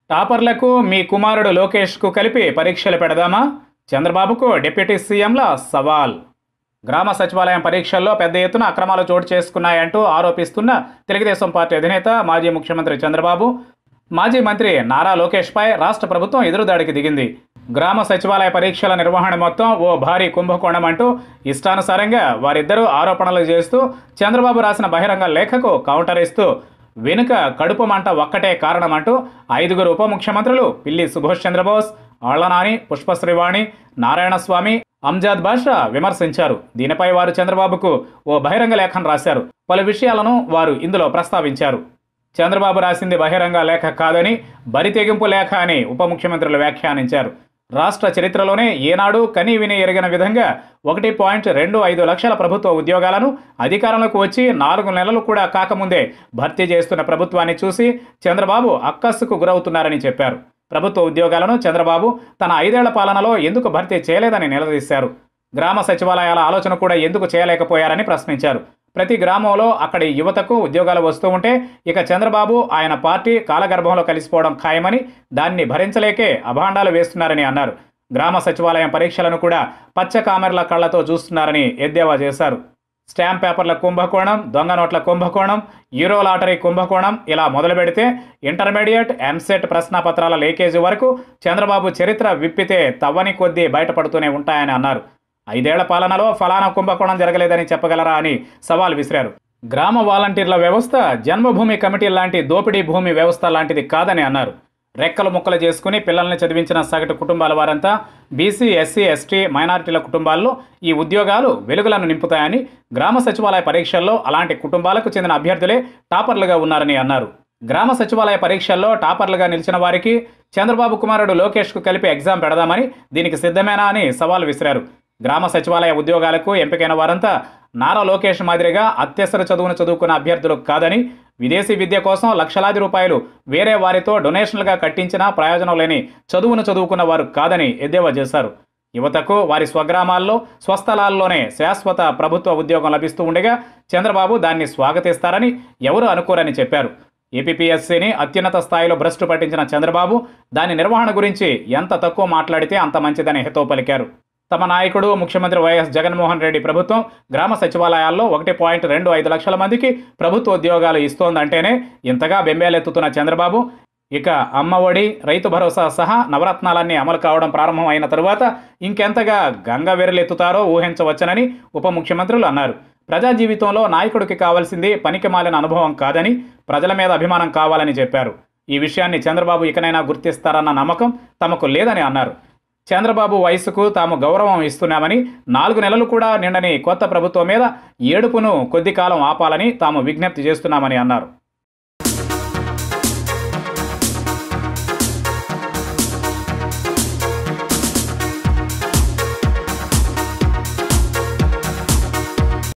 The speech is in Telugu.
టాపర్లకు మీ కుమారుడు లోకేష్కు కలిపి పరీక్షలు పెడదామా చంద్రబాబుకు డిప్యూటీ సీఎంల సవాల్ గ్రామ సచివాలయం పరీక్షల్లో పెద్ద ఎత్తున అక్రమాలు చోటు చేసుకున్నాయంటూ ఆరోపిస్తున్న తెలుగుదేశం పార్టీ అధినేత మాజీ ముఖ్యమంత్రి చంద్రబాబు మాజీ మంత్రి నారా లోకేష్పై రాష్ట్ర ప్రభుత్వం ఎదురుదాడికి దిగింది గ్రామ సచివాలయ పరీక్షల నిర్వహణ మొత్తం ఓ భారీ కుంభకోణం అంటూ ఇష్టానుసారంగా వారిద్దరూ ఆరోపణలు చేస్తూ చంద్రబాబు రాసిన బహిరంగ లేఖకు కౌంటర్ ఇస్తూ వెనుక కడుపు మంట ఒక్కటే కారణమంటూ ఐదుగురు ఉప ముఖ్యమంత్రులు పిల్లి సుభాష్ చంద్రబోస్ ఆళ్లనాని పుష్పశ్రీవాణి నారాయణస్వామి అంజాద్ బాషా విమర్శించారు దీనిపై వారు చంద్రబాబుకు ఓ బహిరంగ లేఖను రాశారు పలు విషయాలను వారు ఇందులో ప్రస్తావించారు చంద్రబాబు రాసింది బహిరంగ లేఖ కాదని బరితెగింపు లేఖ అని ఉప ముఖ్యమంత్రులు వ్యాఖ్యానించారు రాష్ట్ర చరిత్రలోనే ఏనాడు కని విని ఎరిగిన విధంగా ఒకటి పాయింట్ రెండు ఐదు లక్షల ప్రభుత్వ ఉద్యోగాలను అధికారంలోకి వచ్చి నాలుగు నెలలు కూడా కాకముందే భర్తీ చేస్తున్న ప్రభుత్వాన్ని చూసి చంద్రబాబు అక్కస్సుకు గురవుతున్నారని చెప్పారు ప్రభుత్వ ఉద్యోగాలను చంద్రబాబు తన ఐదేళ్ల పాలనలో ఎందుకు భర్తీ చేయలేదని నిలదీశారు గ్రామ సచివాలయాల ఆలోచన కూడా ఎందుకు చేయలేకపోయారని ప్రశ్నించారు ప్రతి గ్రామంలో అక్కడి యువతకు ఉద్యోగాలు వస్తూ ఉంటే ఇక చంద్రబాబు ఆయన పార్టీ కాలగర్భంలో కలిసిపోవడం ఖాయమని దాన్ని భరించలేకే అభాండాలు వేస్తున్నారని అన్నారు గ్రామ సచివాలయం పరీక్షలను కూడా పచ్చ కామెర్ల కళ్లతో చూస్తున్నారని ఎద్దేవా చేశారు స్టాంప్ పేపర్ల కుంభకోణం దొంగ నోట్ల కుంభకోణం యూరో లాటరీ కుంభకోణం ఇలా మొదలు పెడితే ఇంటర్మీడియట్ ఎంసెట్ ప్రశ్నాపత్రాల లీకేజీ వరకు చంద్రబాబు చరిత్ర విప్పితే తవ్వని కొద్దీ బయటపడుతూనే ఉంటాయని అన్నారు ఐదేళ్ల పాలనలో ఫలానా కుంభకోణం జరగలేదని చెప్పగలరా అని సవాల్ విసిరారు గ్రామ వాలంటీర్ల వ్యవస్థ జన్మభూమి కమిటీ లాంటి దోపిడీ భూమి వ్యవస్థ లాంటిది కాదని అన్నారు రెక్కలు ముక్కలు చేసుకుని పిల్లల్ని చదివించిన సగటు కుటుంబాల వారంతా బీసీ ఎస్సీ ఎస్టీ మైనారిటీల కుటుంబాల్లో ఈ ఉద్యోగాలు వెలుగులను నింపుతాయని గ్రామ సచివాలయ పరీక్షల్లో అలాంటి కుటుంబాలకు చెందిన అభ్యర్థులే టాపర్లుగా ఉన్నారని అన్నారు గ్రామ సచివాలయ పరీక్షల్లో టాపర్లుగా నిలిచిన వారికి చంద్రబాబు కుమారుడు లోకేష్కు కలిపి ఎగ్జామ్ పెడదామని దీనికి సిద్ధమేనా అని సవాల్ విసిరారు గ్రామ సచివాలయ ఉద్యోగాలకు ఎంపికైన వారంతా నారా లోకేష్ మాదిరిగా అత్యవసర చదువును చదువుకున్న అభ్యర్థులు కాదని విదేశీ విద్య కోసం లక్షలాది రూపాయలు వేరే వారితో డొనేషన్లుగా కట్టించినా ప్రయోజనం లేని చదువును చదువుకున్న వారు కాదని ఎద్దేవా చేశారు యువతకు వారి స్వగ్రామాల్లో స్వస్థలాల్లోనే శాశ్వత ప్రభుత్వ ఉద్యోగం లభిస్తూ ఉండగా చంద్రబాబు దాన్ని స్వాగతిస్తారని ఎవరు అనుకోరని చెప్పారు ఏపీపీఎస్సీని అత్యున్నత స్థాయిలో భ్రష్టు పట్టించిన చంద్రబాబు దాని నిర్వహణ గురించి ఎంత తక్కువ మాట్లాడితే అంత మంచిదని హితవు పలికారు తమ నాయకుడు ముఖ్యమంత్రి వైఎస్ జగన్మోహన్ రెడ్డి ప్రభుత్వం గ్రామ సచివాలయాల్లో ఒకటి పాయింట్ రెండు ఐదు లక్షల మందికి ప్రభుత్వ ఉద్యోగాలు ఇస్తోందంటేనే ఇంతగా బెంబేలెత్తుతున్న చంద్రబాబు ఇక అమ్మ ఒడి రైతు భరోసా సహా నవరత్నాలన్నీ అమలు కావడం ప్రారంభం అయిన తరువాత ఇంకెంతగా గంగ వెరలెత్తుతారో ఊహించవచ్చనని ఉప ముఖ్యమంత్రులు అన్నారు ప్రజా జీవితంలో నాయకుడికి కావాల్సింది పనికి మాలిన అనుభవం కాదని ప్రజల మీద అభిమానం కావాలని చెప్పారు ఈ విషయాన్ని చంద్రబాబు ఇకనైనా గుర్తిస్తారన్న నమ్మకం తమకు లేదని అన్నారు చంద్రబాబు వయసుకు తాము గౌరవం ఇస్తున్నామని నాలుగు నెలలు కూడా నిండని కొత్త ప్రభుత్వం మీద ఏడుపును కొద్ది కాలం ఆపాలని తాము విజ్ఞప్తి చేస్తున్నామని అన్నారు